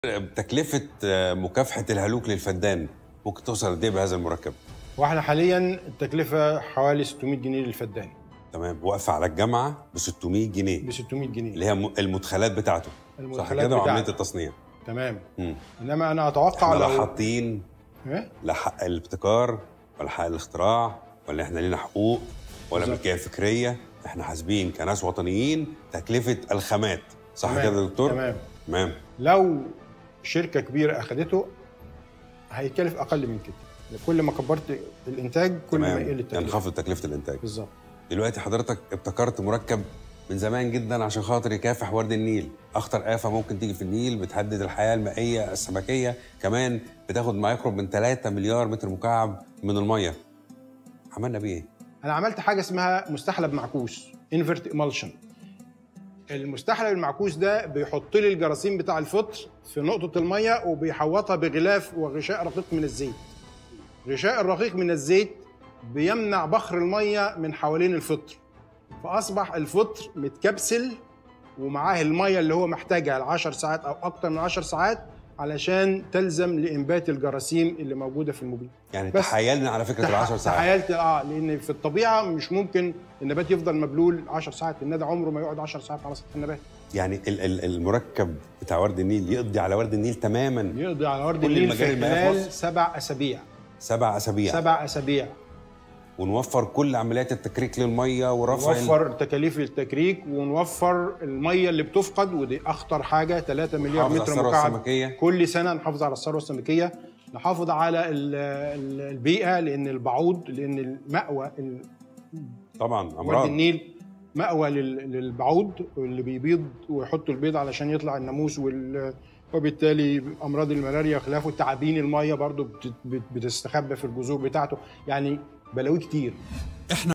تكلفة آه، مكافحة الهلوك للفدان ممكن توصل قد ايه بهذا المركب؟ واحنا حاليا التكلفه حوالي 600 جنيه للفدان تمام واقفة على الجامعة ب 600 جنيه ب 600 جنيه اللي هي م- المدخلات بتاعته صح المدخلات كده وعملية بتاعته. التصنيع تمام مم. انما انا اتوقع احنا لا لو حاطين إيه؟ لا حق الابتكار ولا حق الاختراع ولا احنا لينا حقوق ولا بالظبط. ملكية فكرية احنا حاسبين كناس وطنيين تكلفة الخامات صح تمام. كده يا دكتور؟ تمام تمام لو شركه كبيره اخذته هيكلف اقل من كده كل ما كبرت الانتاج كل ما تمام يقل التكلفه ينخفض تكلفة الإنتاج بالظبط دلوقتي حضرتك ابتكرت مركب من زمان جدا عشان خاطر يكافح ورد النيل اخطر آفة ممكن تيجي في النيل بتهدد الحياة المائية السمكية كمان بتاخد ما يقرب من 3 مليار متر مكعب من المية عملنا بيه ايه؟ انا عملت حاجه اسمها مستحلب معكوس انفرت ايمالشن المستحلب المعكوس ده بيحط لي الجراثيم بتاع الفطر في نقطه الميه وبيحوطها بغلاف وغشاء رقيق من الزيت غشاء الرقيق من الزيت بيمنع بخر الميه من حوالين الفطر فاصبح الفطر متكبسل ومعاه الميه اللي هو محتاجها ل 10 ساعات او اكتر من 10 ساعات علشان تلزم لانبات الجراثيم اللي موجوده في المبيد يعني بس تحايلنا على فكرة ال 10 ساعات تخيلت اه لان في الطبيعه مش ممكن النبات يفضل مبلول 10 ساعات الندى عمره ما يقعد 10 ساعات على سطح النبات يعني ال- ال- المركب بتاع ورد النيل يقضي على ورد النيل تماما يقضي على ورد كل النيل المجال في المائي في خلال مصر؟ سبع اسابيع سبع اسابيع سبع اسابيع ونوفر كل عمليات التكريك للميه ورفع ال- نوفر تكاليف التكريك ونوفر الميه اللي بتفقد ودي اخطر حاجه 3 مليار نحافظ على متر الثروة مكعب السمكية. كل سنه نحافظ على الثروه السمكيه نحافظ على ال- ال- البيئه لان البعوض لان المأوى ال- طبعا ورد امراض النيل مأوى لل- للبعوض اللي بيبيض ويحطوا البيض علشان يطلع الناموس وال وبالتالي امراض الملاريا خلافه تعابين الميه برضو بت- بت- بتستخبى في الجذور بتاعته يعني بلاوي كتير